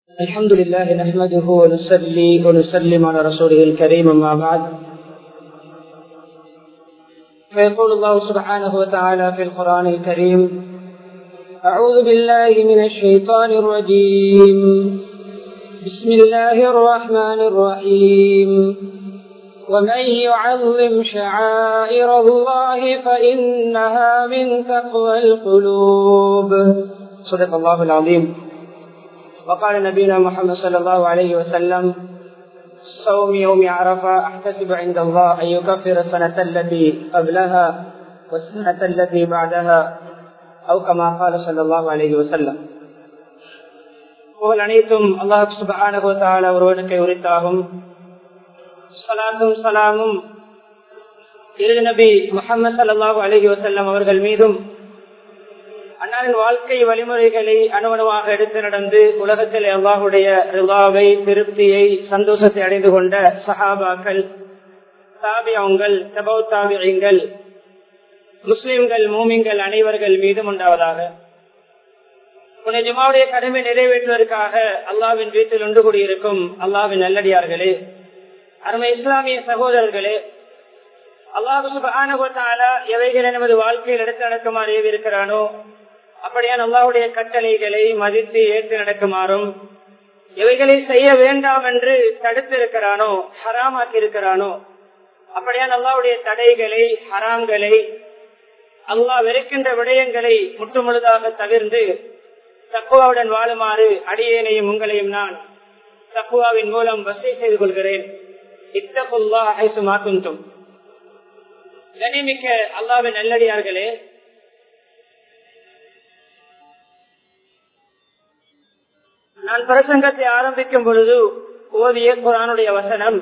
الحمد لله نحمده ونصلي ونسلم على رسوله الكريم أما بعد فيقول الله سبحانه وتعالى في القرآن الكريم أعوذ بالله من الشيطان الرجيم بسم الله الرحمن الرحيم ومن يعظم شعائر الله فإنها من تقوى القلوب صدق الله العظيم وقال نبينا محمد صلى الله عليه وسلم صوم يوم عرفة أحتسب عند الله أن يكفر السنة التي قبلها والسنة التي بعدها أو كما قال صلى الله عليه وسلم புகழ் அனைத்தும் அல்லாஹ் சுபஹானஹு தஆலா ஒருவனுக்கு உரித்தாகும் சலாத்தும் சலாமும் இரு நபி முஹம்மது ஸல்லல்லாஹு அலைஹி வஸல்லம் அவர்கள் மீதும் அன்னாரின் வாழ்க்கை வழிமுறைகளை அணுவணுவாக எடுத்து நடந்து உலகத்தில் அல்லாஹுடைய ரிவாவை திருப்தியை சந்தோஷத்தை அடைந்து கொண்ட சஹாபாக்கள் தாபியங்கள் தபௌ தாபியங்கள் முஸ்லிம்கள் மூமிங்கள் அனைவர்கள் மீதும் உண்டாவதாக உன்னை ஜுமாவுடைய கடமை நிறைவேற்றுவதற்காக அல்லாவின் வீட்டில் ஒன்று கூடியிருக்கும் அல்லாவின் நல்லடியார்களே அருமை இஸ்லாமிய சகோதரர்களே அல்லாஹு சுபானுவத்தாலா எவைகளை நமது வாழ்க்கையில் எடுத்து நடக்குமாறு இருக்கிறானோ அப்படியான் அல்லாவுடைய கட்டளைகளை மதித்து ஏற்று நடக்குமாறும் எவைகளை செய்ய வேண்டாம் என்று தடுத்து இருக்கிறானோ ஹராமாக்கி இருக்கிறானோ அப்படியான் அல்லாவுடைய தடைகளை ஹராம்களை அல்லாஹ் வெறுக்கின்ற விடயங்களை முற்றுமுழுதாக தவிர்ந்து தக்குவாவுடன் வாழுமாறு அடியேனையும் உங்களையும் நான் தக்குவாவின் மூலம் வசதி செய்து கொள்கிறேன் இத்தகுல்லா ஐசு மாக்கும் கனிமிக்க அல்லாவின் நல்லடியார்களே நான் பிரசங்கத்தை ஆரம்பிக்கும் பொழுது ஓதிய குரானுடைய வசனம்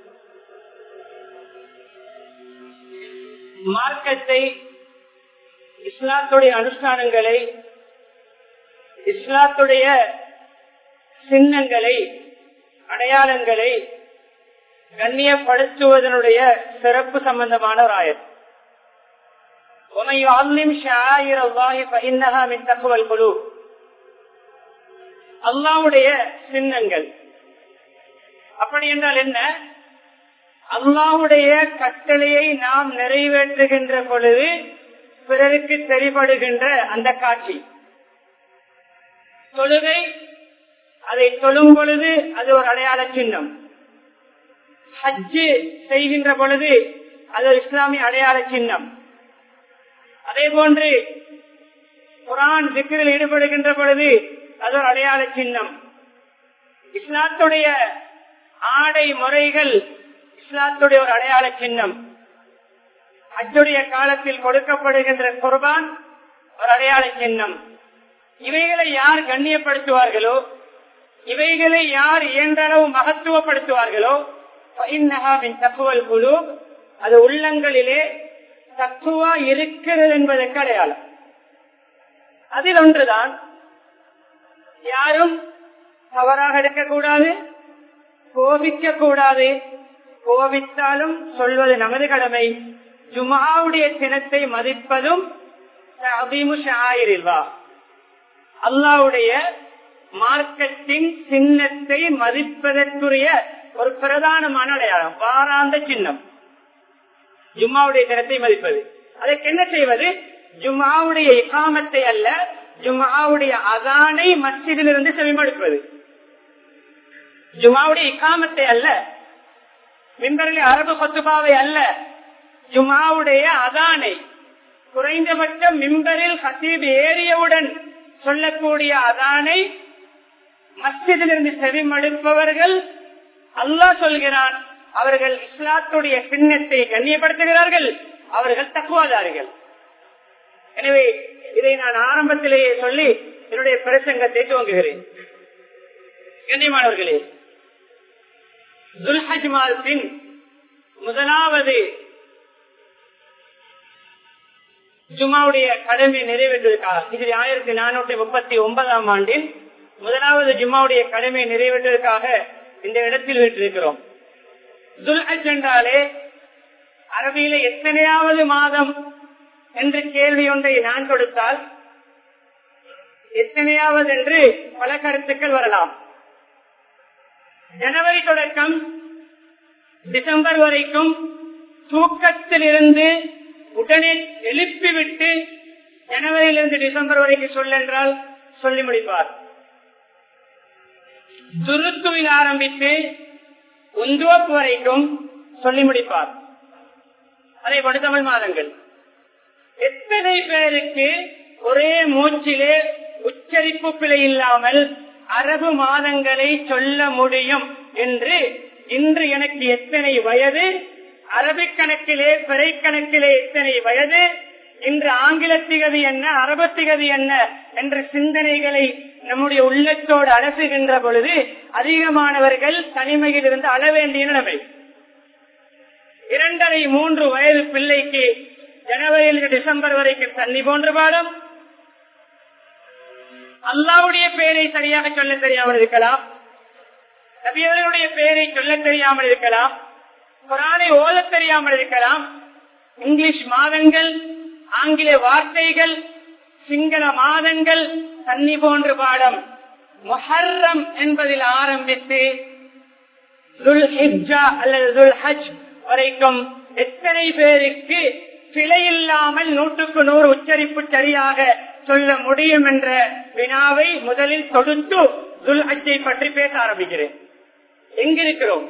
மார்க்கத்தை இஸ்லாத்துடைய அனுஷ்டானங்களை இஸ்லாத்துடைய சின்னங்களை அடையாளங்களை கண்ணியப்படுத்துவதனுடைய சிறப்பு சம்பந்தமான ஒரு ஆயர் அல்லாவுடைய சின்னங்கள் அப்படி என்றால் என்ன அல்லாவுடைய கட்டளையை நாம் நிறைவேற்றுகின்ற பொழுது பிறருக்கு தெரிபடுகின்ற அந்த காட்சி தொழுகை அதை தொழும் பொழுது அது ஒரு அடையாள சின்னம் ஹஜ்ஜு செய்கின்ற பொழுது அது ஒரு இஸ்லாமிய அடையாள சின்னம் அதே போன்று குரான் திக்கில் ஈடுபடுகின்ற பொழுது அது ஒரு அடையாள சின்னம் இஸ்லாத்துடைய ஆடை முறைகள் இஸ்லாத்துடைய ஒரு அடையாள சின்னம் ஹஜ்ஜுடைய காலத்தில் கொடுக்கப்படுகின்ற குர்பான் ஒரு அடையாள சின்னம் இவைகளை யார் கண்ணியப்படுத்துவார்களோ இவைகளை யார் இயன்றளவு மகத்துவப்படுத்துவார்களோ தக்குவல் குழு அது உள்ளங்களிலே தக்குவா இருக்கிறது என்பதற்கு அடையாளம் அதில் ஒன்றுதான் யாரும் தவறாக எடுக்கக்கூடாது கோபிக்க கூடாது கோபித்தாலும் சொல்வது நமது கடமை ஜுமாவுடைய சினத்தை மதிப்பதும் அல்லாவுடைய மார்க்கெட்டிங் சின்னத்தை மதிப்பதற்குரிய ஒரு பிரதானமான அடையாளம் வாராந்த சின்னம் ஜும்மாவுடைய தினத்தை மதிப்பது அதற்கு என்ன செய்வது ஜும்மாவுடைய இக்காமத்தை அல்ல ஜும்மாவுடைய அதானை மஸ்ஜிதிலிருந்து செவிமடுப்பது ஜும்மாவுடைய இக்காமத்தை அல்ல மின்பரில் அரபு கொத்துபாவை அல்ல ஜும்மாவுடைய அதானை குறைந்தபட்ச மிம்பரில் ஹசீப் ஏறியவுடன் சொல்லக்கூடிய அதானை மஸ்ஜிதிலிருந்து செவிமடுப்பவர்கள் அல்லாஹ் சொல்கிறான் அவர்கள் இஸ்லாத்துடைய சின்னத்தை கண்ணியப்படுத்துகிறார்கள் அவர்கள் தக்குவாதார்கள் எனவே இதை நான் ஆரம்பத்திலேயே சொல்லி என்னுடைய பிரசங்கத்தை துவங்குகிறேன் கண்ணியமானவர்களே துல்ஹஜ் மாதத்தின் முதலாவது ஜுமாவுடைய கடமை நிறைவேற்றுவதற்காக இது ஆயிரத்தி நானூற்றி முப்பத்தி ஒன்பதாம் ஆண்டில் முதலாவது ஜும்மாவுடைய கடமை நிறைவேற்றுவதற்காக இந்த இடத்தில் விட்டிருக்கிறோம் துல்ஹஜ் என்றாலே அரபியில எத்தனையாவது மாதம் என்று கேள்வி ஒன்றை நான் கொடுத்தால் எத்தனையாவது என்று பல கருத்துக்கள் வரலாம் ஜனவரி தொடக்கம் டிசம்பர் வரைக்கும் தூக்கத்திலிருந்து உடனே எழுப்பிவிட்டு ஜனவரியிலிருந்து டிசம்பர் வரைக்கும் சொல்லென்றால் சொல்லி முடிப்பார் துருத்துவில் ஆரம்பித்து உந்துவப்பு வரைக்கும் சொல்லி முடிப்பார் அதே போல தமிழ் மாதங்கள் எத்தனை பேருக்கு ஒரே மூச்சிலே உச்சரிப்பு பிழை இல்லாமல் அரபு மாதங்களை சொல்ல முடியும் என்று இன்று எனக்கு எத்தனை வயது அரபிக் கணக்கிலே பிறை கணக்கிலே எத்தனை வயது இன்று ஆங்கில திகதி என்ன அரபு திகதி என்ன என்ற சிந்தனைகளை நம்முடைய உள்ளத்தோடு அலசுகின்ற பொழுது அதிகமானவர்கள் தனிமையில் இருந்து அழ வேண்டிய நிலைமை இரண்டரை மூன்று வயது பிள்ளைக்கு ஜனவரியில் டிசம்பர் வரைக்கும் தண்ணி போன்ற பாடம் அல்லாவுடைய பெயரை சரியாக சொல்ல தெரியாமல் இருக்கலாம் நபியவர்களுடைய பெயரை சொல்ல தெரியாமல் இருக்கலாம் குரானை ஓத தெரியாமல் இருக்கலாம் இங்கிலீஷ் மாதங்கள் ஆங்கில வார்த்தைகள் சிங்கள மாதங்கள் தண்ணி போன்ற பாடம் முஹர்ரம் என்பதில் ஆரம்பித்து அல்லது வரைக்கும் எத்தனை பேருக்கு பிழை இல்லாமல் நூற்றுக்கு நூறு உச்சரிப்பு சரியாக சொல்ல முடியும் என்ற வினாவை முதலில் தொடுத்து துல் ஹஜ்ஜை பற்றி பேச ஆரம்பிக்கிறேன் எங்கிருக்கிறோம்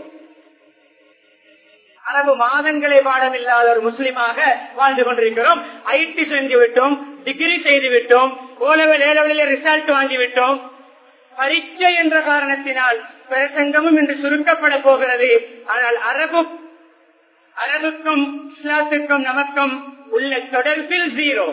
அரபு மாதங்களை பாடமில்லாத ஒரு முஸ்லிமாக வாழ்ந்து கொண்டிருக்கிறோம் ஐடி செஞ்சு விட்டோம் டிகிரி செய்து விட்டோம் ஓலவல் ஏலவலில் ரிசல்ட் வாங்கிவிட்டோம் பரீட்சை என்ற காரணத்தினால் பிரசங்கமும் இன்று சுருக்கப்பட போகிறது ஆனால் அரபு அரபுக்கும் இஸ்லாத்துக்கும் நமக்கும் உள்ள தொடர்பில் ஜீரோ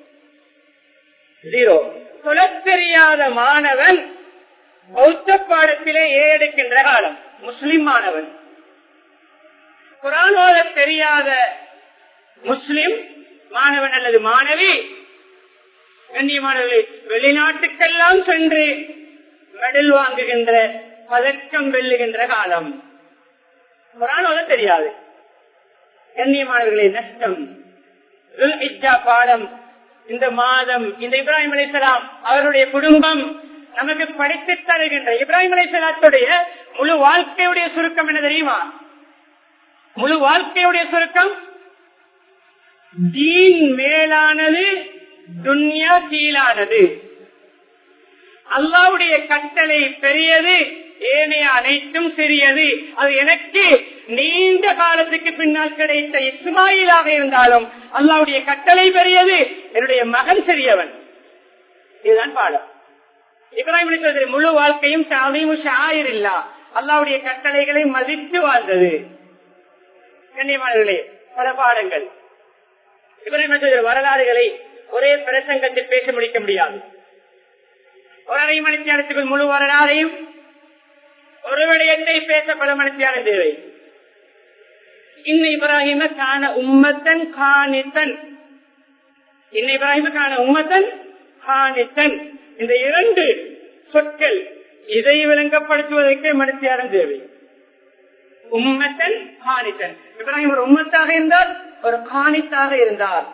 ஜீரோ சொல்ல தெரியாத மாணவன் பௌத்த பாடத்திலே ஏறெடுக்கின்ற காலம் முஸ்லிம் மாணவன் குரான் ஓத தெரியாத முஸ்லிம் மாணவன் அல்லது மாணவி கண்ணியமானவர்களே வெளிநாட்டுக்கெல்லாம் சென்று மெடல் வாங்குகின்ற பதக்கம் வெல்லுகின்ற காலம் குரான் ஓத தெரியாது கண்ணியமானவர்களே நஷ்டம் பாடம் இந்த மாதம் இந்த இப்ராஹிம் அலிசலாம் அவருடைய குடும்பம் நமக்கு படித்து தருகின்ற இப்ராஹிம் அலிசலாத்துடைய முழு வாழ்க்கையுடைய சுருக்கம் என்ன தெரியுமா முழு வாழ்க்கையுடைய சுருக்கம் தீன் மேலானது துன்யா கீழானது அல்லாவுடைய கட்டளை பெரியது ஏனைய அனைத்தும் சிறியது அது எனக்கு நீண்ட காலத்துக்கு பின்னால் கிடைத்த இஸ்மாயிலாக இருந்தாலும் அல்லாவுடைய கட்டளை பெரியது என்னுடைய மகன் சிறியவன் இதுதான் பாடம் இப்ராஹிம் சொல்றது முழு வாழ்க்கையும் சாதியும் ஷாயிர் இல்லா அல்லாவுடைய கட்டளைகளை மதித்து வாழ்ந்தது கண்ணியமானவர்களே பல பாடங்கள் இப்ராஹிம் வரலாறுகளை ஒரே பிரசங்கத்தில் பேச முடிக்க முடியாது ஒரு அரை மணி நேரத்துக்குள் முழு வரலாறையும் ஒரு விடயத்தை பேச பல மணித்தியாரம் தேவை இன்ன இப்ராஹிம காண உம்மத்தன் காணித்தன் இன்ன இப்ராஹிம காண உம்மத்தன் காணித்தன் இந்த இரண்டு சொற்கள் இதை விளங்கப்படுத்துவதற்கே மணித்தியாரம் தேவை உம்மத்தன் காணித்தன் இப்ராஹிம் ஒரு உம்மத்தாக இருந்தால் ஒரு காணித்தாக இருந்தார்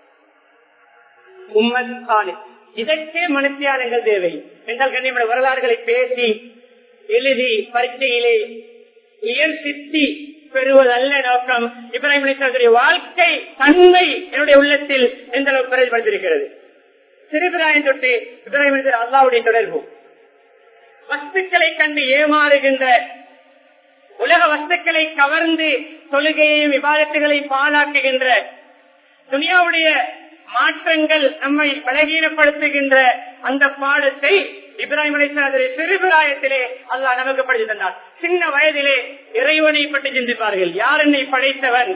உம்மத் காணி இதற்கே மனுத்தியானங்கள் தேவை என்றால் கண்ணியமான வரலாறுகளை பேசி எழுதி பரீட்சையிலே உயர் சித்தி பெறுவதல்ல நோக்கம் இப்ராஹிம் அலிஸ்லாத்துடைய வாழ்க்கை தன்மை என்னுடைய உள்ளத்தில் எந்த அளவுக்கு பிரதிபலித்திருக்கிறது சிறுபிராயம் தொட்டு இப்ராஹிம் அல்லாவுடைய தொடர்பு வஸ்துக்களை கண்டு ஏமாறுகின்ற உலக வஸ்துக்களை கவர்ந்து தொழுகையையும் விவாதத்துகளை பாழாக்குகின்ற துனியாவுடைய மாற்றங்கள் நம்மை பலகீனப்படுத்துகின்ற அந்த பாடத்தை இப்ராஹிம் அலிஸ்லாத்துடைய சிறுபிராயத்திலே அல்லாஹ் நமக்கு படித்து தந்தார் சின்ன வயதிலே இறைவனை பற்றி சிந்திப்பார்கள் யார் என்னை படைத்தவன்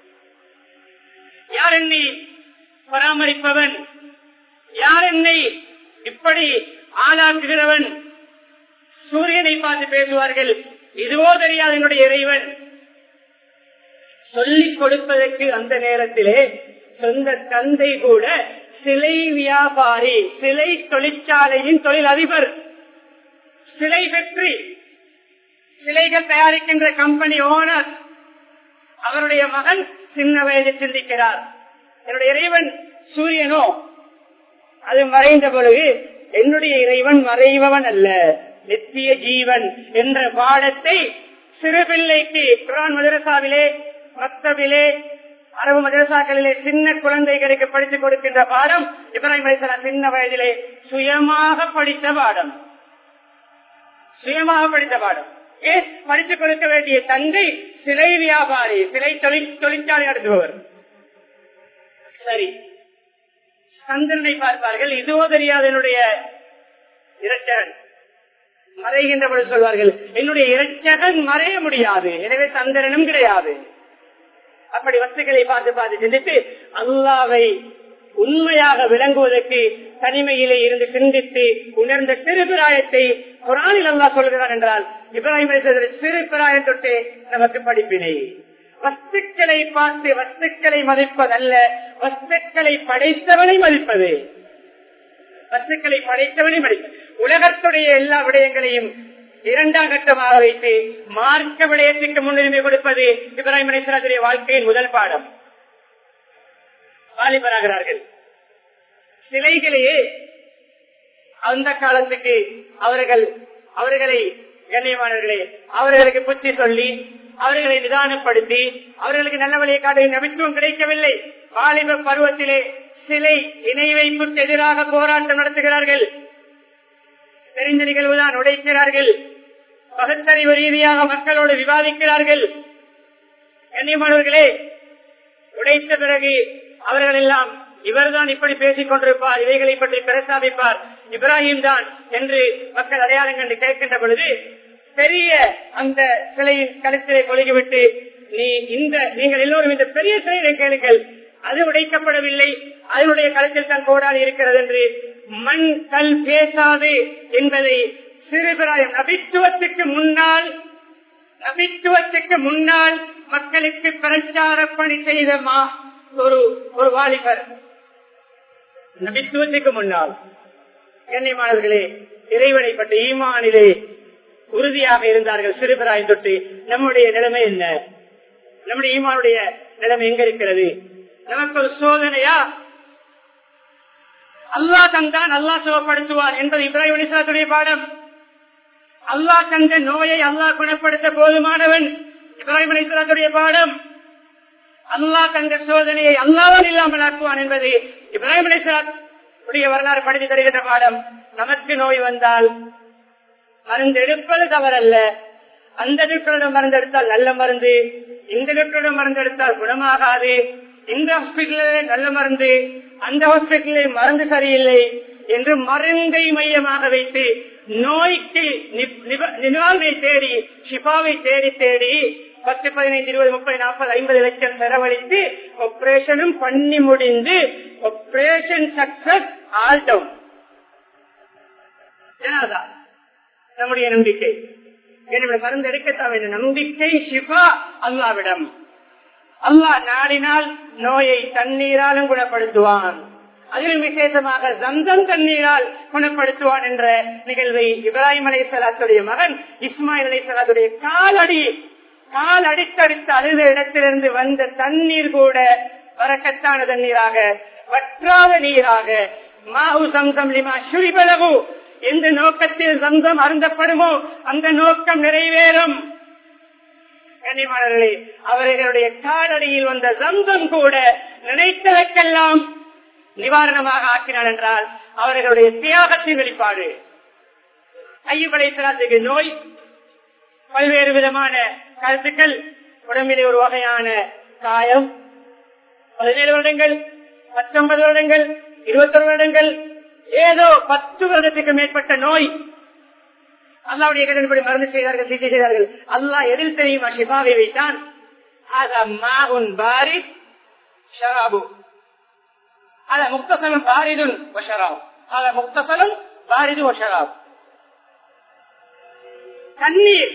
யார் என்னை பராமரிப்பவன் யார் என்னை இப்படி ஆளாக்குகிறவன் சூரியனை பார்த்து பேசுவார்கள் இதுவோ தெரியாது என்னுடைய இறைவன் சொல்லிக் கொடுப்பதற்கு அந்த நேரத்திலே சொந்த தந்தை கூட சிலை வியாபாரி சிலை தொழிற்சாலையின் தொழில் அதிபர் சிலை வெற்றி சிலைகள் தயாரிக்கின்ற கம்பெனி ஓனர் அவருடைய மகன் சின்ன வயதில் சிந்திக்கிறார் என்னுடைய இறைவன் சூரியனோ அது மறைந்த பொழுது என்னுடைய இறைவன் மறைபவன் அல்ல நித்திய ஜீவன் என்ற பாடத்தை சிறு பிள்ளைக்கு குரான் மதரசாவிலே மக்தபிலே அரபு மதரசாக்களிலே சின்ன குழந்தைகளுக்கு படித்துக் கொடுக்கின்ற பாடம் இப்ராஹிம் அலிசலாம் சின்ன வயதிலே சுயமாக படித்த பாடம் சுயமாக படித்த பாடம் ஏன் படித்துக் கொடுக்க வேண்டிய தந்தை சிலை வியாபாரி சிலை தொழில் தொழிற்சாலை நடத்துபவர் சரி சந்திரனை பார்ப்பார்கள் இதுவோ தெரியாது என்னுடைய இரட்சகன் மறைகின்ற பொழுது சொல்வார்கள் என்னுடைய இரட்சகன் மறைய முடியாது எனவே சந்திரனும் கிடையாது அப்படி வஸ்துக்களை பார்த்து பார்த்து சிந்தித்து அல்லாவை உண்மையாக விளங்குவதற்கு தனிமையிலே இருந்து சிந்தித்து உணர்ந்த சிறு பிராயத்தை குரானில் அல்லா சொல்கிறார் என்றால் இப்ராஹிம் சிறு பிராயம் தொட்டு நமக்கு படிப்பினை வஸ்துக்களை பார்த்து வஸ்துக்களை மதிப்பதல்ல வஸ்துக்களை படைத்தவனை மதிப்பது வஸ்துக்களை படைத்தவனை மதிப்பது உலகத்துடைய எல்லா விடயங்களையும் இரண்டாம் கட்டமாக வைத்து மார்க்க விடயத்துக்கு முன்னுரிமை கொடுப்பது இப்ராஹிம் அலிஸ்லாத்துடைய வாழ்க்கையின் முதல் பாடம் வாலிபராகிறார்கள் சிலைகளையே அந்த காலத்துக்கு அவர்கள் அவர்களை கண்ணியமானவர்களே அவர்களுக்கு புத்தி சொல்லி அவர்களை நிதானப்படுத்தி அவர்களுக்கு நல்ல வழியை காட்ட நபித்துவம் கிடைக்கவில்லை வாலிப பருவத்திலே சிலை இணை வைப்புக்கு எதிராக போராட்டம் நடத்துகிறார்கள் தெரிந்த நிகழ்வுதான் உடைக்கிறார்கள் பகுத்தறிவு ரீதியாக மக்களோடு விவாதிக்கிறார்கள் கண்ணியமானவர்களே உடைத்த பிறகு அவர்கள் எல்லாம் இவர்தான் இப்படி பேசிக் கொண்டிருப்பார் இவைகளை பற்றி பிரசாபிப்பார் இப்ராஹிம் தான் என்று மக்கள் அடையாளம் கண்டு கேட்கின்ற பொழுது பெரிய அந்த சிலையின் கழுத்திலே கொழுகிவிட்டு நீ இந்த நீங்கள் எல்லோரும் இந்த பெரிய சிலையை கேளுங்கள் அது உடைக்கப்படவில்லை அதனுடைய கழுத்தில் தான் கோடால் இருக்கிறது என்று மண் கல் பேசாது என்பதை சிறுபிராயம் நபித்துவத்துக்கு முன்னால் நபித்துவத்துக்கு முன்னால் மக்களுக்கு பிரச்சார பணி செய்த மா ஒரு ஒரு வாலிபர் நபித்துவத்துக்கு முன்னால் கண்ணியமானவர்களே இறைவனை பற்றி ஈமானிலே உறுதியாக இருந்தார்கள் சிறுபிராயம் தொட்டு நம்முடைய நிலைமை என்ன நம்முடைய ஈமானுடைய நிலைமை எங்க இருக்கிறது நமக்கு ஒரு சோதனையா அல்லா தந்தான் அல்லா சுகப்படுத்துவார் என்பது இப்ராஹிம் அலிசாத்துடைய பாடம் அல்லாஹ் தந்த நோயை அல்லாஹ் குணப்படுத்த போதுமானவன் இப்ராஹிம் அலிசாத்துடைய பாடம் அல்லாஹ் தந்த சோதனையை அல்லாதான் இல்லாமல் ஆக்குவான் என்பது இப்ராஹிம் அலிசாத்துடைய வரலாறு படித்து தருகின்ற பாடம் நமக்கு நோய் வந்தால் மருந்து எடுப்பது தவறல்ல அந்த டாக்டரிடம் மருந்து எடுத்தால் நல்ல மருந்து இந்த டாக்டரிடம் மருந்து எடுத்தால் குணமாகாது இந்த ஹாஸ்பிட்டலில் நல்ல மருந்து அந்த ஹாஸ்பிட்டலில் மருந்து சரியில்லை என்று மருந்தை மையமாக வைத்து நோய்க்கு நிவாரணை தேடி ஷிபாவை தேடி தேடி பத்து பதினைந்து இருபது முப்பது நாற்பது ஐம்பது லட்சம் செலவழித்து ஆபரேஷனும் பண்ணி முடிந்து ஆபரேஷன் சக்சஸ் ஆல்டவுன் நம்முடைய நம்பிக்கை என்னுடைய மருந்து எடுக்கத்தான் வேண்டும் நம்பிக்கை ஷிபா அல்லாவிடம் அல்லாஹ் நாடினால் நோயை தண்ணீராலும் குணப்படுத்துவான் அதில் விசேஷமாக ஜம்சம் தண்ணீரால் குணப்படுத்துவான் என்ற நிகழ்வை இப்ராஹிம் அலை சலாத்துடைய மகன் இஸ்மாயில் அலை சலாத்துடைய காலடி கால் அடித்தடித்து அழுத இடத்திலிருந்து வந்த தண்ணீர் கூட வரக்கத்தான தண்ணீராக வற்றாத நீராக மாவு சம்சம் லிமா சுரிபலவு எந்த நோக்கத்தில் சந்தம் அருந்தப்படுமோ அந்த நோக்கம் நிறைவேறும் கனிமலர்களே அவர்களுடைய காலடியில் வந்த சந்தம் கூட நினைத்ததற்கெல்லாம் நிவாரணமாக ஆக்கினார் என்றால் அவர்களுடைய தியாகத்தின் வெளிப்பாடு ஐயப்படைத்தலாத்துக்கு நோய் பல்வேறு விதமான கருத்துக்கள் உடம்பிலே ஒரு வகையான காயம் பதினேழு வருடங்கள் பத்தொன்பது வருடங்கள் இருபத்தொரு வருடங்கள் ஏதோ பத்து வருடத்துக்கு மேற்பட்ட நோய் அல்லாவுடைய கடன்படி மருந்து செய்தார்கள் சிகிச்சை செய்தார்கள் அல்லா எதில் தெரியுமா ஷிபாவை வைத்தான் முக்தசலம் பாரிதுன் முக்தசலம் பாரிது ஒஷராப் தண்ணீர்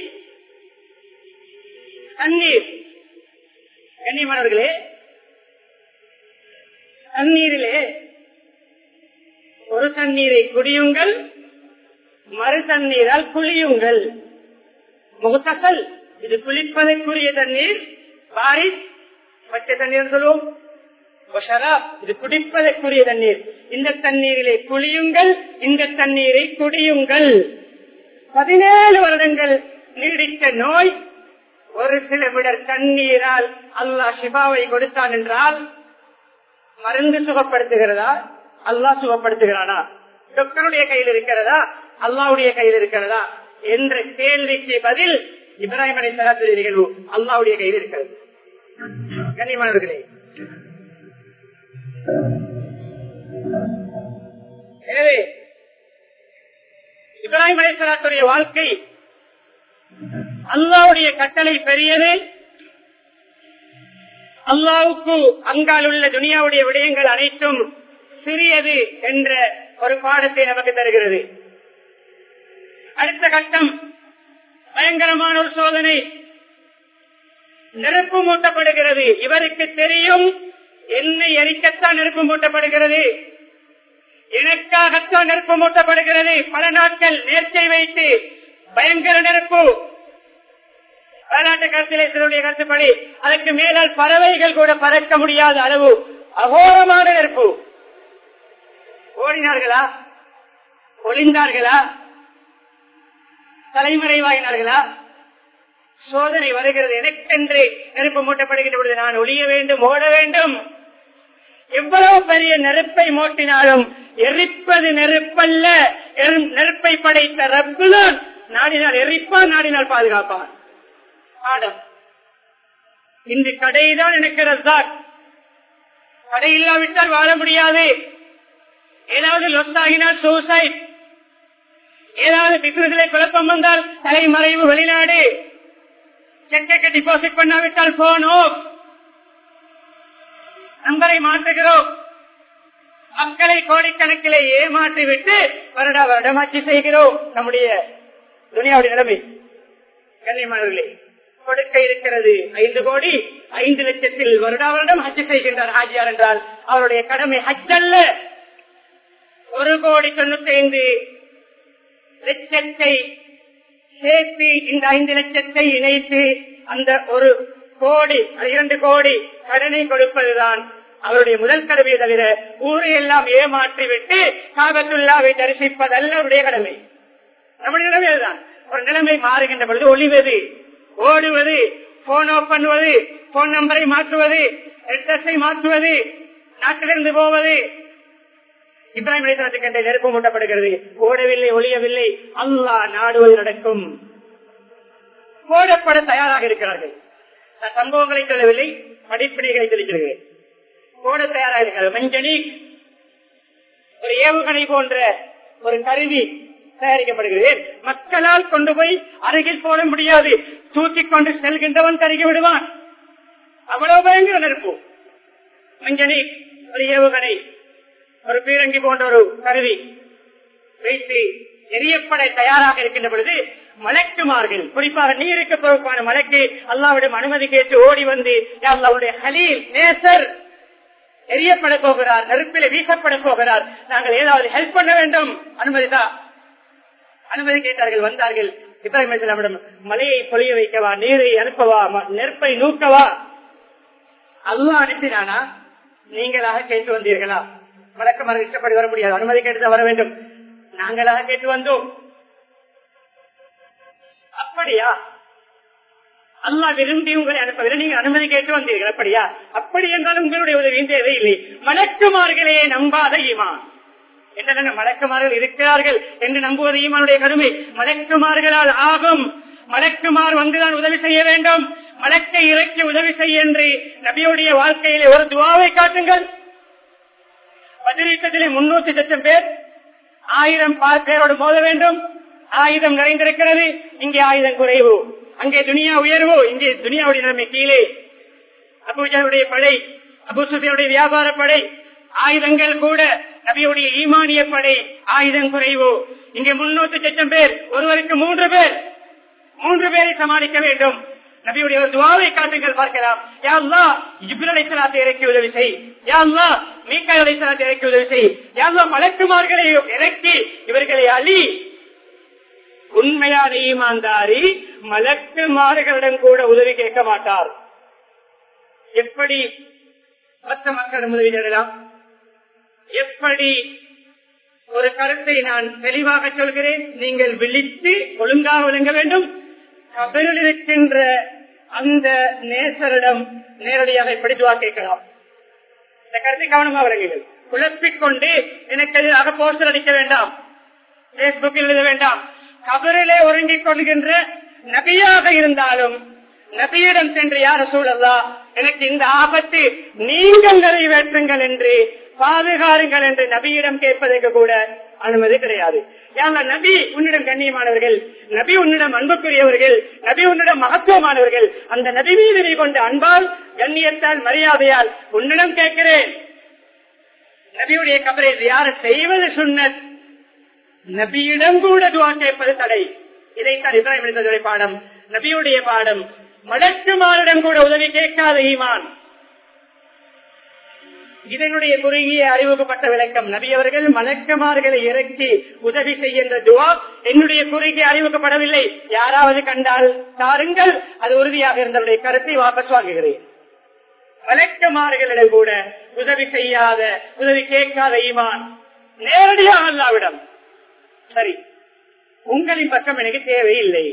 தண்ணீர் கண்ணியமானவர்களே தண்ணீரிலே ஒரு தண்ணீரை குடியுங்கள் மறு தண்ணீரால் குளியுங்கள் முகத்தசல் இது குளிப்பதற்குரிய தண்ணீர் பாரிஸ் பச்சை தண்ணீர் சொல்லுவோம் இது குடிப்பதற்குரிய தண்ணீர் இந்த தண்ணீரிலே குளியுங்கள் இந்த தண்ணீரை குடியுங்கள் பதினேழு வருடங்கள் நீடித்த நோய் ஒரு சில விடர் தண்ணீரால் அல்லாஹ் சிபாவை கொடுத்தான் என்றால் மருந்து சுகப்படுத்துகிறதா அல்லாஹ் சுகப்படுத்துகிறானா டாக்டருடைய கையில் இருக்கிறதா அல்லாவுடைய கையில் இருக்கிறதா என்ற கேள்விக்கு பதில் இப்ராஹிம் அலி சலாத்து நிகழ்வு அல்லாவுடைய கையில் இருக்கிறது கண்ணியமானவர்களே எனவே இப்ராஹிம் அலி சலாத்துடைய வாழ்க்கை அல்லாவுடைய கட்டளை பெரியது அல்லாவுக்கு அங்கால் உள்ள துனியாவுடைய விடயங்கள் அனைத்தும் சிறியது என்ற ஒரு பாடத்தை நமக்கு தருகிறது அடுத்த கட்டம் பயங்கரமான ஒரு சோதனை நெருப்பு மூட்டப்படுகிறது இவருக்கு தெரியும் என்னை எரிக்கத்தான் நெருப்பு மூட்டப்படுகிறது எனக்காகத்தான் நெருப்பு மூட்டப்படுகிறது பல நாட்கள் நேர்ச்சை வைத்து பயங்கர நெருப்பு வரலாற்று கருத்திலே சிலருடைய கருத்துப்படி அதற்கு மேலால் பறவைகள் கூட பறக்க முடியாத அளவு அகோரமான நெருப்பு ஓடினார்களா ஒளிந்தார்களா தலைமறைவாயினார்களா சோதனை வருகிறது எனக்கென்று நெருப்பு மூட்டப்படுகின்ற பொழுது நான் ஒளிய வேண்டும் ஓட வேண்டும் எவ்வளவு பெரிய நெருப்பை மூட்டினாலும் எரிப்பது நெருப்பல்ல எரும் நெருப்பை படைத்த ரப்புதான் நாடினால் எரிப்பான் நாடினால் பாதுகாப்பான் ஆடம் இந்த கடைதான் எனக்கு ரசாக் கடை இல்லாவிட்டால் வாழ முடியாது ஏதாவது லொஸ் ஆகினால் சூசைட் ஏதாவது பிசினஸ்ல குழப்பம் வந்தால் தலைமறைவு வெளிநாடு செக்கை டிபாசிட் பண்ணாவிட்டால் போன் ஆஃப் நம்பரை மாற்றுகிறோம் மக்களை கோடிக்கணக்கிலே ஏமாற்றி விட்டு வருடா வருடம் ஆட்சி செய்கிறோம் நம்முடைய துணியாவுடைய நிலைமை கண்ணியமானவர்களே கொடுக்க இருக்கிறது ஐந்து கோடி ஐந்து லட்சத்தில் வருடா வருடம் ஹஜ் செய்கின்றார் ஹாஜியார் என்றால் அவருடைய கடமை ஹஜ் அல்ல ஒரு கோடி தொண்ணூத்தி ஐந்து லட்சத்தை சேர்த்து இந்த ஐந்து லட்சத்தை இணைத்து அந்த ஒரு கோடி இரண்டு கோடி கடனை கொடுப்பதுதான் அவருடைய முதல் கடமையை தவிர ஊரை எல்லாம் ஏமாற்றி விட்டு காபத்துள்ளாவை தரிசிப்பதல்ல அவருடைய கடமை நம்முடைய நிலைமை அதுதான் ஒரு நிலைமை மாறுகின்ற பொழுது ஒளிவது ஓடுவது போன் ஆஃப் பண்ணுவது போன் நம்பரை மாற்றுவது அட்ரஸை மாற்றுவது நாட்டிலிருந்து போவது இப்ராஹிம் அலிசனத்துக்கு என்ற நெருப்பு மூட்டப்படுகிறது ஓடவில்லை ஒளியவில்லை அல்லாஹ் நாடுவது நடக்கும் போடப்பட தயாராக இருக்கிறார்கள் நான் சம்பவங்களை சொல்லவில்லை படிப்பினைகளை சொல்லிக்கிறேன் போட தயாராக இருக்கிறது மஞ்சனி ஒரு ஏவுகணை போன்ற ஒரு கருவி தயாரிக்கப்படுகிறது மக்களால் கொண்டு போய் அருகில் போட முடியாது தூக்கிக் கொண்டு செல்கின்றவன் கருகி விடுவான் அவ்வளவு பயங்கர நெருப்பு மஞ்சனி ஒரு ஏவுகணை ஒரு பீரங்கி போன்ற ஒரு கருவி வைத்து எரியப்பட தயாராக இருக்கின்ற பொழுது மலக்குமார்கள் குறிப்பாக நீருக்கு பொறுப்பான மலக்கு அல்லாவிடம் அனுமதி கேட்டு ஓடி வந்து அல்லாவுடைய ஹலீல் நேசர் எரியப்பட போகிறார் நெருப்பில வீசப்பட போகிறார் நாங்கள் ஏதாவது ஹெல்ப் பண்ண வேண்டும் அனுமதிதா அனுமதி கேட்டார்கள் வந்தார்கள் இப்ராஹிம் அலிஸ்லாமிடம் மலையை பொழிய வைக்கவா நீரை அனுப்பவா நெருப்பை நூக்கவா அல்லா அனுப்பினானா நீங்களாக கேட்டு வந்தீர்களா வழக்கமாக இஷ்டப்படி வர முடியாது அனுமதி கேட்டு வர வேண்டும் நாங்களாக கேட்டு வந்தோம் அப்படியா அல்லா விரும்பி உங்களை அனுப்பவில்லை நீங்க அனுமதி கேட்டு வந்தீர்கள் அப்படியா அப்படி என்றால் உங்களுடைய உதவியும் தேவையில்லை மலக்குமார்களே நம்பாத ஈமான் என்ன மலக்குமார்கள் இருக்கிறார்கள் என்று நம்புவது ஈமானுடைய கருமை மலக்குமார்களால் ஆகும் மலக்குமார் வந்துதான் உதவி செய்ய வேண்டும் மலக்கை இறக்கி உதவி செய்ய என்று நபியுடைய வாழ்க்கையிலே ஒரு துவாவை காட்டுங்கள் பதினெட்டத்திலே முன்னூத்தி லட்சம் பேர் ஆயிரம் பேரோடு மோத வேண்டும் ஆயுதம் நிறைந்திருக்கிறது இங்கே ஆயுதம் குறைவு அங்கே துனியா உயர்வு இங்கே துனியாவுடைய நிலைமை கீழே அபுஜனுடைய படை அபுசுபியுடைய வியாபார படை ஆயுதங்கள் கூட நபியுடைய ஈமானிய படை ஆயுதம் குறைவு இங்கே முன்னூத்தி லட்சம் பேர் ஒருவருக்கு மூன்று பேர் மூன்று பேரை சமாளிக்க வேண்டும் நபியுடைய ஒரு துவாவை காட்டுங்கள் பார்க்கலாம் யாழ்லா ஜிபில் அலைசலாத்தை இறக்கி உதவி செய் யாழ்லா மீக்கல் அலைசலாத்தை இறக்கி உதவி செய் யாழ்லா மலக்குமார்களை இறக்கி இவர்களை அழி உண்மையான ஈமான்தாரி மலக்குமார்களிடம் கூட உதவி கேட்க மாட்டார் எப்படி மற்ற மக்களிடம் உதவி தேடலாம் எப்படி ஒரு கருத்தை நான் தெளிவாக சொல்கிறேன் நீங்கள் விழித்து ஒழுங்காக விளங்க வேண்டும் கபரில் இருக்கின்ற அந்த நேசரிடம் நேரடியாக இப்படி துவா கேட்கலாம் இந்த கருத்தை கவனமா விளங்குங்கள் குழப்பிக் கொண்டு எனக்கு எதிராக போஸ்டர் அடிக்க வேண்டாம் பேஸ்புக்கில் எழுத வேண்டாம் கபரிலே ஒருங்கிக் கொள்கின்ற நபியாக இருந்தாலும் நபியிடம் சென்று யார சூழல்லா எனக்கு இந்த ஆபத்து நீங்கள் நிறைவேற்றுங்கள் என்று பாதுகாருங்கள் என்று நபியிடம் கேட்பதற்கு கூட அனுமதி கிடையாது யாங்க நபி உன்னிடம் கண்ணியமானவர்கள் நபி உன்னிடம் அன்புக்குரியவர்கள் நபி உன்னிடம் மகத்துவமானவர்கள் அந்த நபி மீது நீ கொண்ட அன்பால் கண்ணியத்தால் மரியாதையால் உன்னிடம் கேட்கிறேன் நபியுடைய கபரை யார செய்வது சுண்ணத் நபியிடம் கூட துவா கேட்பது தடை இதைத்தான் இப்ராஹிம் எடுத்ததுடைய பாடம் நபியுடைய பாடம் மடக்குமாரிடம் கூட உதவி கேட்காத ஈமான் இதனுடைய குறுகிய அறிவுக்கப்பட்ட விளக்கம் நபி அவர்கள் மலக்குமார்களை இறக்கி உதவி செய்கின்ற துவா என்னுடைய குறுகிய அறிவுக்கப்படவில்லை யாராவது கண்டால் தாருங்கள் அது உறுதியாக இருந்தவருடைய கருத்தை வாபஸ் வாங்குகிறேன் மலக்குமார்களிடம் கூட உதவி செய்யாத உதவி கேட்காத ஈமான் நேரடியாக அல்லாவிடம் சரி உங்களின் பக்கம் எனக்கு தேவையில்லை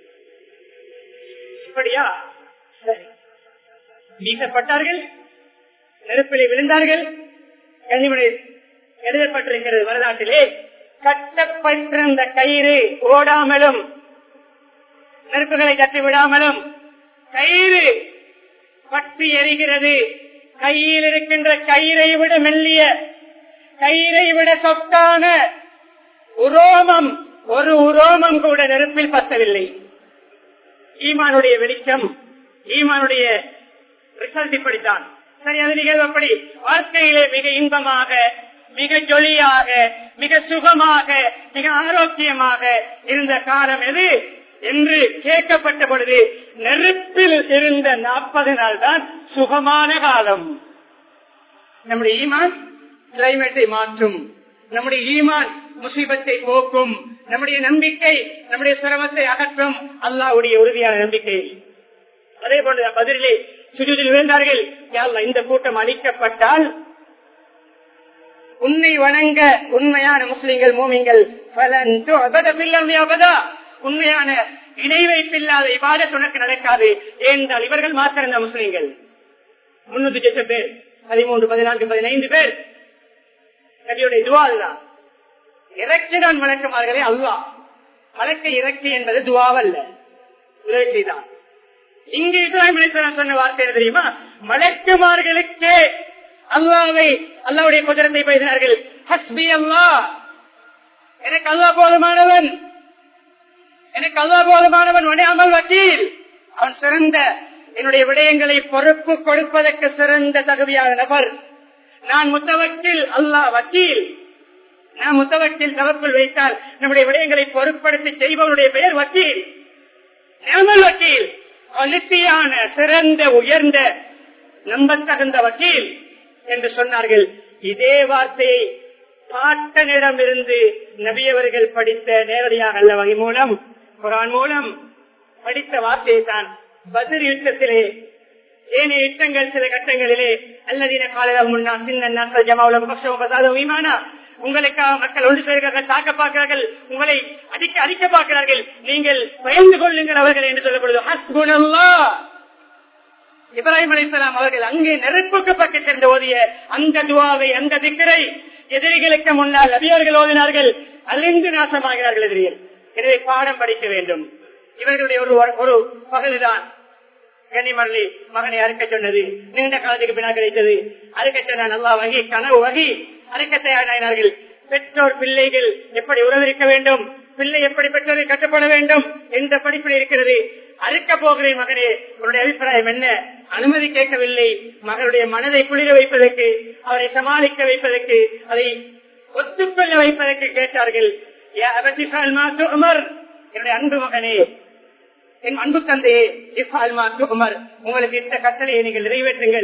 இப்படியா சரி வீசப்பட்டார்கள் நெருப்பிலே விழுந்தார்கள் கனிமனை எழுதப்பட்டிருக்கிறது வரலாற்றிலே கட்டப்பட்டிருந்த கயிறு ஓடாமலும் நெருப்புகளை தட்டி விடாமலும் கயிறு பற்றி எரிகிறது கையில் இருக்கின்ற கயிறை விட மெல்லிய கயிறை விட சொத்தான உரோமம் ஒரு உரோமம் கூட நெருப்பில் பத்தவில்லை ஈமானுடைய வெளிச்சம் ஈமானுடைய ரிசல்ட் இப்படித்தான் சரி அது நிகழ்வு அப்படி வாழ்க்கையிலே மிக இன்பமாக மிக ஜொலியாக மிக சுகமாக மிக ஆரோக்கியமாக இருந்த காலம் எது என்று கேட்கப்பட்ட பொழுது நெருப்பில் இருந்த நாற்பது நாள் தான் சுகமான காலம் நம்முடைய ஈமான் கிளைமேட்டை மாற்றும் நம்முடைய ஈமான் முசீபத்தை போக்கும் நம்முடைய நம்பிக்கை நம்முடைய சிரமத்தை அகற்றும் அல்லாவுடைய உறுதியான நம்பிக்கை அதே போன்று பதிலே சுஜூதில் விழுந்தார்கள் யாழ்லா இந்த கூட்டம் அளிக்கப்பட்டால் உன்னை வணங்க உண்மையான முஸ்லிம்கள் மூமிங்கள் உண்மையான இணை வைப்பில்லாத இவ்வாறு உனக்கு நடக்காது ஏனென்றால் இவர்கள் மாத்திருந்த முஸ்லிம்கள் முன்னூத்தி லட்சம் பேர் பதிமூன்று பதினான்கு பதினைந்து பேர் நபியுடைய துவா அதுதான் இறக்கிதான் வழக்கமார்களே அல்லா வழக்கை இறக்கி என்பது துவாவல்ல உதவி செய்தான் இங்கு இப்ராஹிம் அலிஸ்லாம் சொன்ன வார்த்தை என்ன தெரியுமா மலக்குமார்களுக்கே அல்லாவை அல்லாவுடைய குதிரத்தை பேசினார்கள் ஹஸ்பி அல்லா எனக்கு அல்லா போதுமானவன் எனக்கு அல்லா போதுமானவன் வணியாமல் வக்கீல் அவன் சிறந்த என்னுடைய விடயங்களை பொறுப்பு கொடுப்பதற்கு சிறந்த தகுதியான நபர் நான் முத்தவக்கில் அல்லா வக்கீல் நான் முத்தவக்கில் தவக்குள் வைத்தால் நம்முடைய விடயங்களை பொருட்படுத்தி செய்பவனுடைய பெயர் வக்கீல் நேமல் வக்கீல் குவாலிட்டியான சிறந்த உயர்ந்த நம்பத்தகுந்த வக்கீல் என்று சொன்னார்கள் இதே வார்த்தையை பாட்டனிடம் இருந்து நபியவர்கள் படித்த நேரடியாக அல்ல வகை மூலம் குரான் மூலம் படித்த வார்த்தையை தான் பதில் யுத்தத்திலே ஏனைய யுத்தங்கள் சில கட்டங்களிலே அல்லதீன காலையில் முன்னா சின்ன ஜமாவுல விமானா உங்களுக்காக மக்கள் ஒன்று சேர்க்கிறார்கள் தாக்க பார்க்கிறார்கள் உங்களை அடிக்க அடிக்க பார்க்கிறார்கள் நீங்கள் பயந்து கொள்ளுங்கள் அவர்கள் என்று சொல்லப்படுது ஹஸ்புனல்லா இப்ராஹிம் அலிஸ்லாம் அவர்கள் அங்கே நெருப்புக்கு பக்கத்திலிருந்து ஓதிய அந்த துவாவை அந்த திக்கரை எதிரிகளுக்கு முன்னால் நபியர்கள் ஓதினார்கள் அழிந்து நாசமாகிறார்கள் எதிரிகள் எனவே பாடம் படிக்க வேண்டும் இவர்களுடைய ஒரு ஒரு பகுதிதான் கனிமரளி மகனை அறுக்க சொன்னது நீண்ட காலத்துக்கு பின்னால் கிடைத்தது அறுக்க சொன்ன நல்லா வகி கனவு வகி அறுக்க தயாரானார்கள் பெற்றோர் பிள்ளைகள் எப்படி உறவிருக்க வேண்டும் பிள்ளை எப்படி பெற்றோரை கட்டப்பட வேண்டும் என்ற படிப்பில் இருக்கிறது அறுக்க போகிறேன் மகனே உன்னுடைய அபிப்பிராயம் என்ன அனுமதி கேட்கவில்லை மகளுடைய மனதை குளிர வைப்பதற்கு அவரை சமாளிக்க வைப்பதற்கு அதை ஒத்துக்கொள்ள வைப்பதற்கு கேட்டார்கள் என்னுடைய அன்பு மகனே என் அன்பு தந்தையே இஃபால்மா உமர் உங்களுக்கு இந்த கட்டளையை நீங்கள் நிறைவேற்றுங்கள்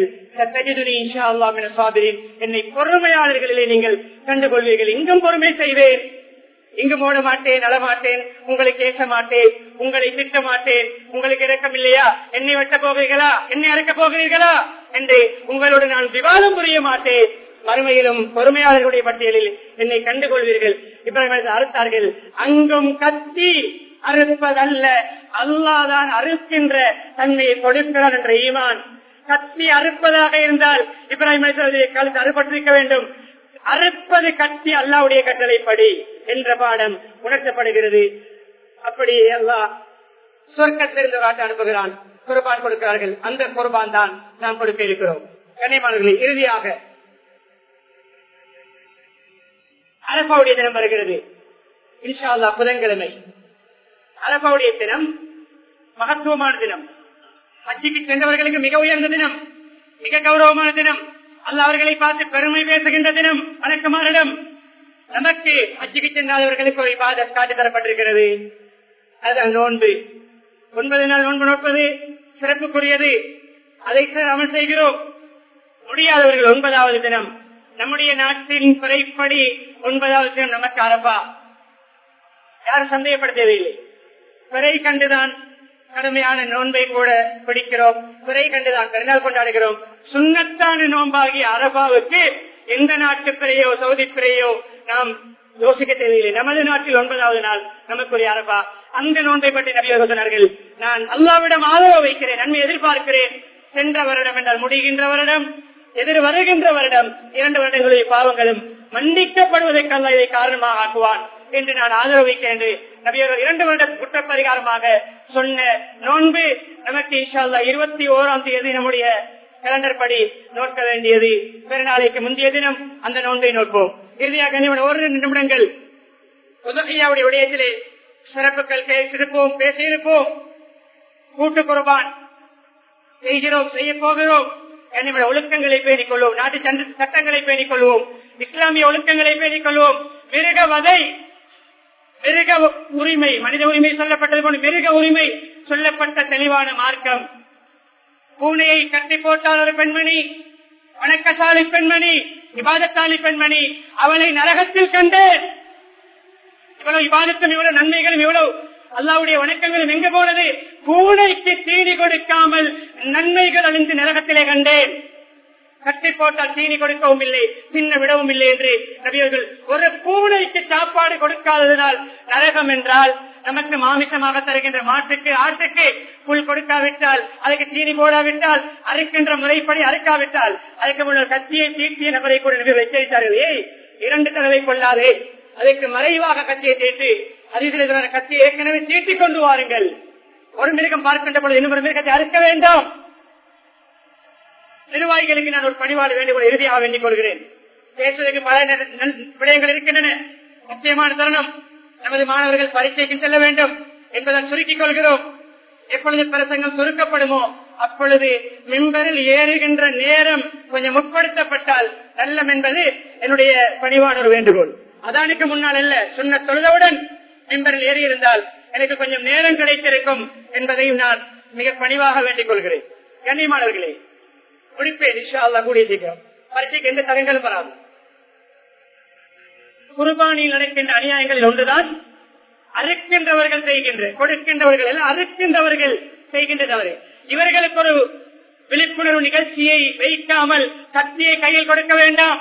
என்னை பொறுமையாளர்களிலே நீங்கள் கண்டுகொள்வீர்கள் இங்கும் பொறுமை செய்வேன் இங்கு மூட மாட்டேன் அழமாட்டேன் உங்களை கேட்க மாட்டேன் உங்களை திட்ட மாட்டேன் உங்களுக்கு இறக்கம் இல்லையா என்னை வெட்ட போகிறீர்களா என்னை அறுக்க போகிறீர்களா என்று உங்களோடு நான் விவாதம் புரிய மாட்டேன் மறுமையிலும் பொறுமையாளர்களுடைய பட்டியலில் என்னை கண்டுகொள்வீர்கள் இப்ராஹிம் அறுத்தார்கள் அங்கும் கத்தி அறுப்பதல்ல அல்லாதான் அறுக்கின்ற தன்மையை கொடுக்கிறான் என்ற ஈமான் கத்தி அறுப்பதாக இருந்தால் இப்ராஹிம் கழுத்து அறுபட்டிருக்க வேண்டும் அறுப்பது கத்தி அல்லாவுடைய கட்டளைப்படி என்ற பாடம் உணர்த்தப்படுகிறது அப்படி அல்லாஹ் சொர்க்கத்திலிருந்து காட்ட அனுப்புகிறான் குர்பான் கொடுக்கிறார்கள் அந்த குர்பான் தான் நாம் கொடுக்க இருக்கிறோம் கண்ணியமானவர்களே இறுதியாக அரபாவுடைய தினம் வருகிறது இன்ஷா அல்லா புதன்கிழமை அரபாவுடைய தினம் மகத்துவமான தினம் ஹஜ்ஜிக்கு சென்றவர்களுக்கு மிக உயர்ந்த தினம் மிக கௌரவமான தினம் அல்ல அவர்களை பார்த்து பெருமை பேசுகின்ற தினம் வணக்கமானிடம் நமக்கு ஹஜ்ஜிக்கு சென்றாதவர்களுக்கு ஒரு பாத காட்டி தரப்பட்டிருக்கிறது அதுதான் நோன்பு ஒன்பது நாள் நோன்பு நோட்பது சிறப்புக்குரியது அதை அமல் செய்கிறோம் முடியாதவர்கள் ஒன்பதாவது தினம் நம்முடைய நாட்டின் குறைப்படி ஒன்பதாவது தினம் நமக்கு அரபா யாரும் சந்தேகப்பட தேவையில்லை பிறை கண்டுதான் கடுமையான நோன்பை கூட பிடிக்கிறோம் பிறை கண்டுதான் பெருநாள் கொண்டாடுகிறோம் சுண்ணத்தான நோன்பாகிய அரபாவுக்கு எந்த நாட்டு பிறையோ சவுதி பிறையோ நாம் யோசிக்க தேவையில்லை நமது நாட்டில் ஒன்பதாவது நாள் நமக்குரிய அரபா அந்த நோன்பை பற்றி நபியாக சொன்னார்கள் நான் அல்லாவிடம் ஆதரவு வைக்கிறேன் நன்மை எதிர்பார்க்கிறேன் சென்ற வருடம் என்றால் முடிகின்ற வருடம் எதிர் வருகின்ற வருடம் இரண்டு வருடங்களுடைய பாவங்களும் மன்னிக்கப்படுவதற்கல்ல இதை காரணமாக ஆக்குவான் என்று நான் ஆதரவு வைக்கிறேன் என்று நபியர்கள் இரண்டு வருட குற்றப்பரிகாரமாக சொன்ன நோன்பு நமக்கு இன்ஷால்லா இருபத்தி ஓராம் தேதி நம்முடைய கேலண்டர் படி நோக்க வேண்டியது பெருநாளைக்கு முந்தைய தினம் அந்த நோன்பை நோட்போம் இறுதியாக ஒரு நிமிடங்கள் உதகையாவுடைய விடயத்திலே சிறப்புகள் பேசியிருப்போம் பேசியிருப்போம் கூட்டு குர்பான் செய்கிறோம் செய்ய போகிறோம் என்னுடைய ஒழுக்கங்களை பேணிக் கொள்வோம் நாட்டு சட்டங்களை பேணிக் கொள்வோம் இஸ்லாமிய ஒழுக்கங்களை பேணிக் கொள்வோம் மிருக வதை மிருக உரிமை மனித உரிமை சொல்லப்பட்டது போல மிருக உரிமை சொல்லப்பட்ட தெளிவான மார்க்கம் பூனையை கட்டி போட்டால் ஒரு பெண்மணி வணக்கசாலி பெண்மணி விவாதத்தாலி பெண்மணி அவளை நரகத்தில் கண்டேன் இவ்வளவு விவாதத்தும் இவ்வளவு நன்மைகளும் இவ்வளவு அல்லாவுடைய வணக்கங்களும் எங்க போனது பூனைக்கு தீனி கொடுக்காமல் நன்மைகள் அழிந்து நரகத்திலே கண்டேன் கட்டி போட்டால் தீனி கொடுக்கவும் இல்லை சின்ன விடவும் இல்லை என்று நபியர்கள் ஒரு பூனைக்கு சாப்பாடு கொடுக்காததனால் நரகம் என்றால் நமக்கு மாமிசமாக தருகின்ற மாட்டுக்கு ஆட்டுக்கு புல் கொடுக்காவிட்டால் அதுக்கு தீனி போடாவிட்டால் அறுக்கின்ற முறைப்படி அறுக்காவிட்டால் அதுக்கு முன்னர் கத்தியை தீட்டிய நபரை கூட நபி எச்சரித்தார்கள் ஏய் இரண்டு தடவை கொள்ளாதே அதற்கு மறைவாக கத்தியை தீட்டு அதிக கத்தியை ஏற்கனவே தீட்டிக் கொண்டு வாருங்கள் ஒரு மிருகம் பார்க்கின்ற பொழுது இன்னொரு மிருகத்தை அறுக்க வேண்டாம் நிர்வாகிகளுக்கு நான் ஒரு பணிவாள வேண்டுகோள் இறுதியாக வேண்டிக் கொள்கிறேன் பேசுவதற்கு பல விடயங்கள் இருக்கின்றன முக்கியமான தருணம் நமது மாணவர்கள் பரீட்சைக்கு செல்ல வேண்டும் என்பதை சுருக்கிக் கொள்கிறோம் எப்பொழுது பிரசங்கம் சுருக்கப்படுமோ அப்பொழுது மின்பரில் ஏறுகின்ற நேரம் கொஞ்சம் முற்படுத்தப்பட்டால் நல்லம் என்பது என்னுடைய பணிவான ஒரு வேண்டுகோள் அதானுக்கு முன்னால் அல்ல சொன்ன தொழுதவுடன் மின்பரில் ஏறி இருந்தால் எனக்கு கொஞ்சம் நேரம் கிடைத்திருக்கும் என்பதையும் நான் மிக பணிவாக வேண்டிக் கொள்கிறேன் கண்ணியமானவர்களே முடிப்பேன் இஷா அல்லா கூடிய சீக்கிரம் பரீட்சைக்கு எந்த தகங்களும் வராது குர்பானியில் நடக்கின்ற அநியாயங்களில் ஒன்றுதான் அறுக்கின்றவர்கள் செய்கின்ற கொடுக்கின்றவர்கள் எல்லாம் அறுக்கின்றவர்கள் செய்கின்ற தவறு இவர்களுக்கு ஒரு விழிப்புணர்வு நிகழ்ச்சியை வைக்காமல் கத்தியை கையில் கொடுக்க வேண்டாம்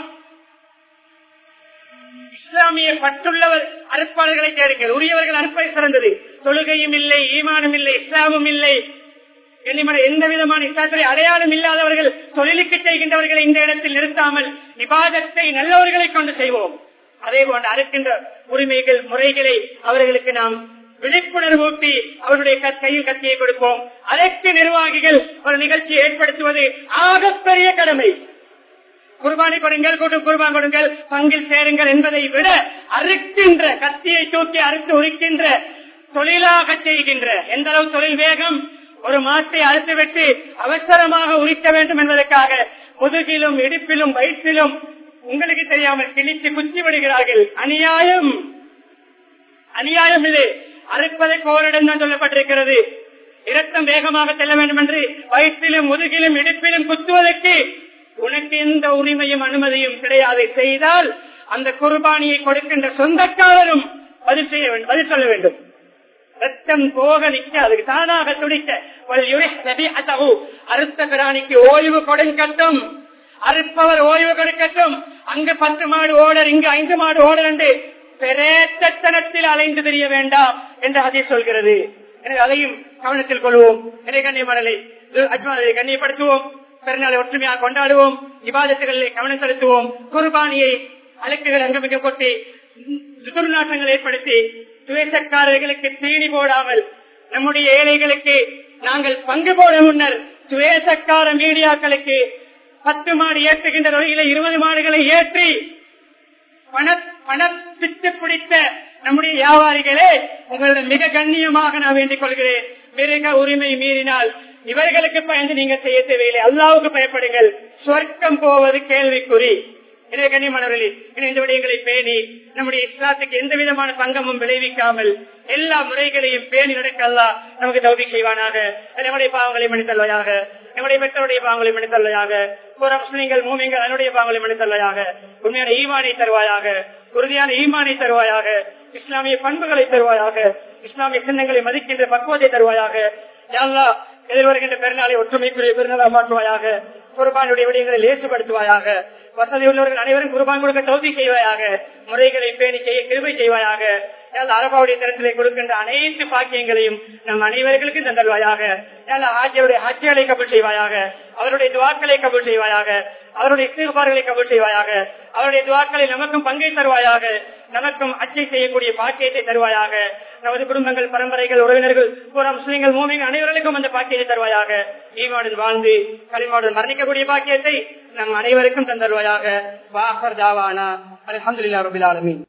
இஸ்லாமிய பற்றுள்ளவர் அறுப்பாளர்களை தேடுங்கள் உரியவர்கள் அறுப்பை சிறந்தது தொழுகையும் இல்லை ஈமானும் இல்லை இஸ்லாமும் இல்லை எந்த விதமான இஸ்லாத்திலே அடையாளம் இல்லாதவர்கள் தொழிலுக்கு செய்கின்றவர்களை இந்த இடத்தில் நிறுத்தாமல் விவாதத்தை நல்லவர்களை கொண்டு செய்வோம் அதே போன்று அறுக்கின்ற உரிமைகள் முறைகளை அவர்களுக்கு நாம் விழிப்புணர்வு ஊட்டி அவருடைய கையில் கத்தியை கொடுப்போம் அதற்கு நிர்வாகிகள் ஒரு நிகழ்ச்சியை ஏற்படுத்துவது ஆகப்பெரிய கடமை குர்பானி கொடுங்கள் கூட்டம் குர்பான் கொடுங்கள் பங்கில் சேருங்கள் என்பதை விட அறுக்கின்ற கத்தியை தூக்கி அறுத்து உரிக்கின்ற தொழிலாக செய்கின்ற எந்த அளவு தொழில் வேகம் ஒரு மாட்டை அறுத்துவிட்டு அவசரமாக உரிக்க வேண்டும் என்பதற்காக முதுகிலும் இடுப்பிலும் வயிற்றிலும் உங்களுக்கு தெரியாமல் கிழித்து குச்சி விடுகிறார்கள் அநியாயம் அநியாயம் இது அறுப்பதற்கு ஓரிடம் தான் சொல்லப்பட்டிருக்கிறது இரத்தம் வேகமாக செல்ல வேண்டும் என்று வயிற்றிலும் முதுகிலும் இடுப்பிலும் குத்துவதற்கு உனக்கு எந்த உரிமையும் அனுமதியும் கிடையாது செய்தால் அந்த குர்பானியை கொடுக்கின்ற சொந்தக்காரரும் பதில் செய்ய வேண்டும் பதில் சொல்ல வேண்டும் ரத்தம் போக நிற்க தானாக துடிக்க அறுத்த பிராணிக்கு ஓய்வு கொடுங்கட்டும் அறுப்பவர் ஓய்வு கொடுக்கட்டும் அங்கு பத்து மாடு ஓடர் இங்கு ஐந்து மாடு ஓடர் என்று பிரேத்தனத்தில் அலைந்து தெரிய வேண்டாம் என்று அதை சொல்கிறது எனவே அதையும் கவனத்தில் கொள்வோம் எனவே கண்ணியமனலை அஜ்மானை கண்ணியப்படுத்துவோம் பிறநாளை ஒற்றுமையாக கொண்டாடுவோம் விவாதத்துகளிலே கவனம் செலுத்துவோம் குர்பானியை அழைப்புகள் அங்குமிக்க கொட்டி துர்நாற்றங்கள் ஏற்படுத்தி துவேசக்காரர்களுக்கு தீனி போடாமல் நம்முடைய ஏழைகளுக்கு நாங்கள் பங்கு போட முன்னர் துவேசக்கார மீடியாக்களுக்கு பத்து மாடு ஏற்றுகின்ற வகையில இருபது மாடுகளை ஏற்றி பண பணப்பித்து பிடித்த நம்முடைய வியாபாரிகளே உங்களுடன் மிக கண்ணியமாக நான் வேண்டிக் கொள்கிறேன் மிருக உரிமை மீறினால் இவர்களுக்கு பயந்து நீங்க செய்ய தேவையில்லை அல்லாவுக்கு பயப்படுங்கள் சொர்க்கம் போவது கேள்விக்குறி எனவே கண்ணியமானவர்களே இந்த விடயங்களை பேணி நம்முடைய இஸ்லாத்துக்கு எந்த விதமான பங்கமும் விளைவிக்காமல் எல்லா முறைகளையும் பேணி நடக்க அல்லா நமக்கு தௌபி செய்வானாக நம்முடைய பாவங்களை மன்னித்தல்வையாக நம்முடைய பெற்றோருடைய பாவங்களை மன்னித்தல்வையாக புற முஸ்லிம்கள் மூமிங்கள் அதனுடைய பாவங்களை மன்னித்தல்வையாக உண்மையான ஈமானை தருவாயாக உறுதியான ஈமானை தருவாயாக இஸ்லாமிய பண்புகளை தருவாயாக இஸ்லாமிய சின்னங்களை மதிக்கின்ற பக்குவத்தை தருவாயாக யாழ்லா எதிர்வருகின்ற பெருநாளை ஒற்றுமைக்குரிய பெருநாளா மாற்றுவாயாக குர்பானுடைய விடயங்களை லேசுபடுத்துவாயாக வசதி உள்ளவர்கள் அனைவரும் குர்பான் கொடுக்க தௌதி செய்வாயாக முறைகளை பேணி செய்ய கிருபை செய்வாயாக அரபாவுடைய தரத்திலே கொடுக்கின்ற அனைத்து பாக்கியங்களையும் நம் அனைவர்களுக்கும் தந்தல்வாயாக ஆட்சியருடைய ஆட்சிகளை கபுல் செய்வாயாக அவருடைய துவாக்களை கபுல் செய்வாயாக அவருடைய சிறுபார்களை கபுல் செய்வாயாக அவருடைய துவாக்களை நமக்கும் பங்கை தருவாயாக நமக்கும் அச்சை செய்யக்கூடிய பாக்கியத்தை தருவாயாக நமது குடும்பங்கள் பரம்பரைகள் உறவினர்கள் புற முஸ்லிம்கள் மூமிகள் அனைவருக்கும் அந்த பாக்கியத்தை தருவாயாக ஈமாடன் வாழ்ந்து களிமாடன் மரணிக்கக்கூடிய பாக்கியத்தை நம் அனைவருக்கும் தந்தருவாயாக வாஹர் தாவானா அலமதுல்லா ரபில் ஆலமீன்